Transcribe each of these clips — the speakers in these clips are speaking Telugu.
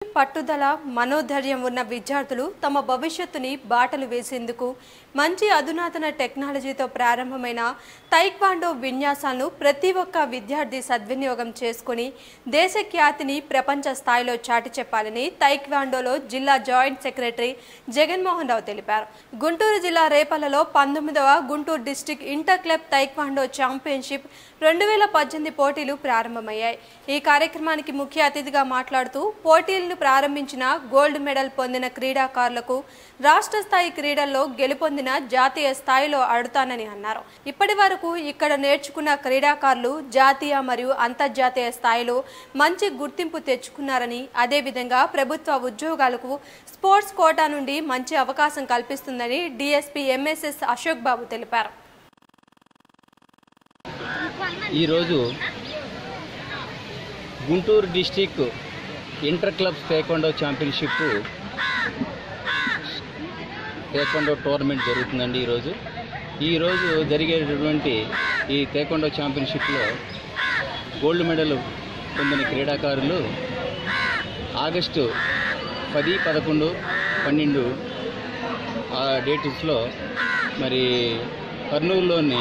పట్టుదల మనోధైర్యం ఉన్న విద్యార్థులు తమ భవిష్యత్తుని బాటలు వేసేందుకు మంచి అధునాతన టెక్నాలజీతో ప్రారంభమైన తైక్వాండో విన్యాసాలను ప్రతి ఒక్క విద్యార్థి సద్వినియోగం చేసుకుని దేశ ఖ్యాతిని ప్రపంచ స్థాయిలో చాటి చెప్పాలని తైక్వాండోలో జిల్లా జాయింట్ సెక్రటరీ జగన్మోహన్ రావు తెలిపారు గుంటూరు జిల్లా రేపల్లలో పంతొమ్మిదవ Guntur district inter club taekwondo championship రెండు వేల పద్దెనిమిది పోటీలు ప్రారంభమయ్యాయి ఈ కార్యక్రమానికి ముఖ్య అతిథిగా మాట్లాడుతూ పోటీలను ప్రారంభించిన గోల్డ్ మెడల్ పొందిన క్రీడాకారులకు రాష్ట్ర స్థాయి క్రీడల్లో గెలుపొందిన జాతీయ స్థాయిలో ఆడుతానని అన్నారు ఇప్పటి వరకు ఇక్కడ నేర్చుకున్న క్రీడాకారులు జాతీయ మరియు అంతర్జాతీయ స్థాయిలో మంచి గుర్తింపు తెచ్చుకున్నారని అదేవిధంగా ప్రభుత్వ ఉద్యోగాలకు స్పోర్ట్స్ కోటా నుండి మంచి అవకాశం కల్పిస్తుందని డీఎస్పీ ఎంఎస్ఎస్ అశోక్ బాబు తెలిపారు ఈరోజు Guntur district inter clubs taekwondo championship taekwondo tournament జరుగుతుందండి ఈరోజు ఈరోజు జరిగేటటువంటి ఈ టేక్వాండో ఛాంపియన్షిప్లో గోల్డ్ మెడల్ పొందిన క్రీడాకారులు ఆగస్టు పది పదకొండు పన్నెండు ఆ డేట్స్లో మరి కర్నూలులోని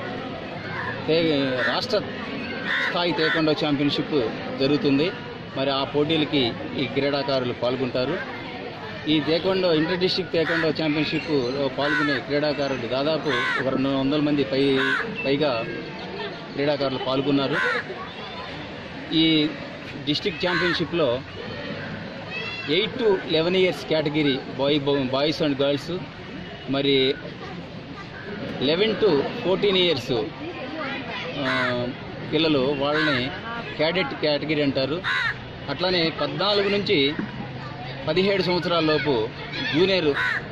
తే రాష్ట్ర స్థాయి తేకొండో ఛాంపియన్షిప్ జరుగుతుంది మరి ఆ పోటీలకి ఈ క్రీడాకారులు పాల్గొంటారు ఈ తేకొండో ఇంటర్ డిస్టిక్ తేకొండో ఛాంపియన్షిప్లో పాల్గొనే క్రీడాకారులు దాదాపు ఒక రెండు వందల మంది పై పైగా క్రీడాకారులు పాల్గొన్నారు ఈ డిస్టిక్ ఛాంపియన్షిప్లో eight to eleven years category boy boys and girls మరి లెవెన్ టు ఫోర్టీన్ ఇయర్స్ ఆ, పిల్లలు వాళ్ళని క్యాడెట్ కేటగిరీ అంటారు అట్లానే పద్నాలుగు నుంచి పదిహేడు సంవత్సరాల లోపు జూనియర్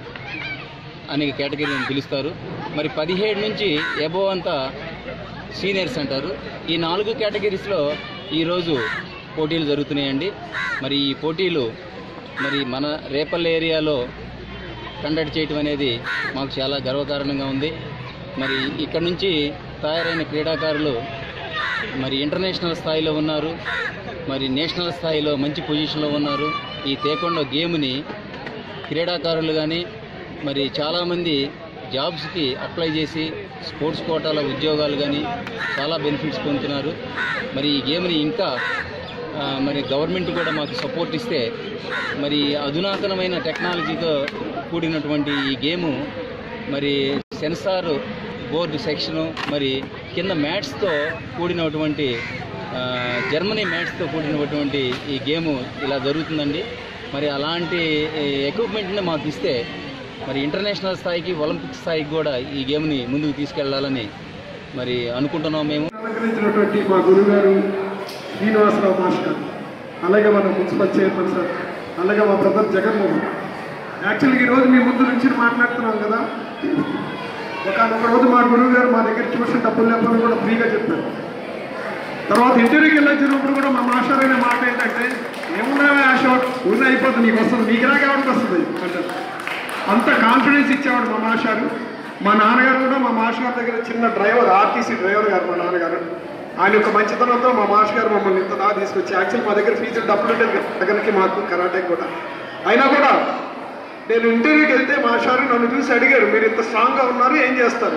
అనే కేటగిరీని పిలుస్తారు మరి పదిహేడు నుంచి ఎబో అంతా సీనియర్స్ అంటారు ఈ నాలుగు కేటగిరీస్లో ఈరోజు పోటీలు జరుగుతున్నాయండి మరి ఈ పోటీలు మరి మన రేపల్ ఏరియాలో కండక్ట్ చేయటం అనేది మాకు చాలా గర్వకారణంగా ఉంది మరి ఇక్కడ నుంచి తయారైన క్రీడాకారులు మరి ఇంటర్నేషనల్ స్థాయిలో ఉన్నారు మరి నేషనల్ స్థాయిలో మంచి పొజిషన్లో ఉన్నారు ఈ తేకొండ గేమ్ని క్రీడాకారులు కానీ మరి చాలామంది జాబ్స్కి అప్లై చేసి స్పోర్ట్స్ కోటాల ఉద్యోగాలు కానీ చాలా బెనిఫిట్స్ పొందుతున్నారు మరి ఈ గేమ్ని ఇంకా ఆ, మరి గవర్నమెంట్ కూడా మాకు సపోర్ట్ ఇస్తే మరి అధునాతనమైన టెక్నాలజీతో కూడినటువంటి ఈ గేము మరి సెన్సార్ బోర్డు సెక్షను మరి కింద మ్యాట్స్తో కూడినటువంటి ఆ, జర్మనీ మ్యాట్స్తో కూడినటువంటి ఈ గేము ఇలా జరుగుతుందండి మరి అలాంటి ఎక్విప్మెంట్ని మాకు ఇస్తే మరి ఇంటర్నేషనల్ స్థాయికి ఒలింపిక్ స్థాయికి కూడా ఈ గేమ్ని ముందుకు తీసుకెళ్లాలని మరి అనుకుంటున్నాం మేము అలంకరించినటువంటి మా గురుగారు శ్రీనివాసరావు మాస్టర్ గారు అలాగే మన మున్సిపల్ చైర్మన్ సార్ అలాగే మా బ్రదర్ జగన్మోహన్ యాక్చువల్గా ఈరోజు మీ ముందు నుంచి మాట్లాడుతున్నాం కదా ఒక రోజు మా గురువు గారు మా దగ్గర ట్యూషన్ డబ్బులు లేకపోతే కూడా ఫ్రీగా చెప్పారు తర్వాత ఇంటర్వ్యూకి వెళ్ళొచ్చినప్పుడు కూడా మా మాస్టర్ అనే మాట ఏంటంటే ఏమున్నావే ఆశ ఊరిని అయిపోతుంది నీకు వస్తుంది మీకు రాగా ఎవరికి వస్తుంది అంటారు అంత కాన్ఫిడెన్స్ ఇచ్చేవాడు మా మాస్టారు మా నాన్నగారు కూడా మా మాస్టర్ గారి దగ్గర చిన్న డ్రైవర్ ఆర్టీసీ డ్రైవర్ గారు మా నాన్నగారు ఆయన యొక్క మంచితనంతో మా మాస్టర్ గారు మమ్మల్ని ఇంత దాకా తీసుకొచ్చి యాక్చువల్ మా దగ్గర ఫీజులు డబ్బులు ఉంటాయి దగ్గరికి మాకు కరాటేకి కూడా అయినా కూడా నేను ఇంటర్వ్యూకి వెళ్తే మాస్టారు నన్ను చూసి అడిగారు మీరు ఇంత స్ట్రాంగ్గా ఉన్నారు ఏం చేస్తారు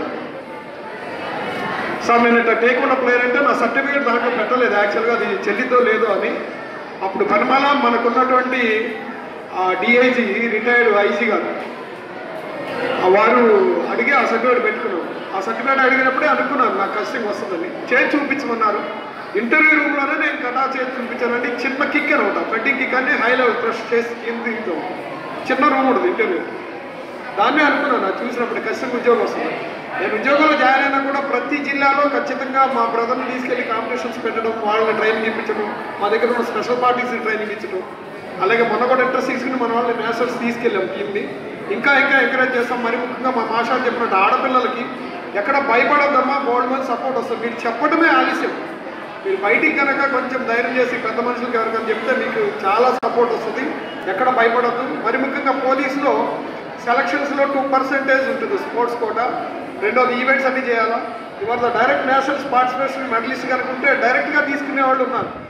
సార్ నేను ఇట్లా టేక్ ఉన్న ప్లేయర్ అంటే నా సర్టిఫికేట్ దాంట్లో పెట్టలేదు యాక్చువల్గా అది చెల్లితో లేదో అని అప్పుడు పనమల మనకున్నటువంటి డిఐజీ రిటైర్డ్ ఐజీ గారు ఆ వారు అడిగి ఆ సర్టిఫికేట్ పెట్టుకున్నాం ఆ సర్టిఫికేట్ అడిగినప్పుడే అనుకున్నాను నాకు కస్టింగ్ వస్తుందని చేసి చూపించమన్నారు ఇంటర్వ్యూ రూమ్లోనే నేను కథా చేసి చూపించానండి చిన్న కిక్ అనమాట బెట్టింగ్ కిక్ అని హై లెవెల్ ప్రెస్ చేసి కింద చిన్న రూమ్ ఉంటుంది ఇంటర్వ్యూ దాన్నే అనుకున్నాను అది చూసినప్పుడు ఖచ్చితంగా ఉద్యోగం వస్తుంది నేను ఉద్యోగంలో జాయిన్ అయినా కూడా ప్రతి జిల్లాలో ఖచ్చితంగా మా బ్రదర్ని తీసుకెళ్లి కాంపిటీషన్స్ పెట్టడం వాళ్ళని ట్రైనింగ్ ఇప్పించడం మా దగ్గర ఉన్న స్పెషల్ పార్టీస్ ట్రైనింగ్ ఇచ్చడం అలాగే మొన్న కూడా ఇంట్రెస్ట్ తీసుకుని మన వాళ్ళని నేషనల్స్ తీసుకెళ్ళాం టీంని ఇంకా ఇంకా ఎంకరేజ్ చేస్తాం మరి ముఖ్యంగా మా మాషాలు చెప్పినట్టు ఆడపిల్లలకి ఎక్కడ భయపడొద్దమ్మా గోల్డ్ మంది సపోర్ట్ వస్తుంది మీరు చెప్పడమే ఆలస్యం మీరు బయటికి కనుక కొంచెం ధైర్యం చేసి పెద్ద మనుషులకి ఎవరికైనా చెప్తే మీకు చాలా సపోర్ట్ వస్తుంది ఎక్కడ భయపడద్దు మరి ముఖ్యంగా పోలీసులో సెలక్షన్స్లో టూ పర్సెంటేజ్ ఉంటుంది స్పోర్ట్స్ కోట రెండోది ఈవెంట్స్ అన్ని చేయాలా ఇవాళ డైరెక్ట్ నేషనల్స్ పార్టిసిపేషన్ మెడలిస్ట్ కనుక ఉంటే డైరెక్ట్గా తీసుకునే వాళ్ళు ఉన్నారు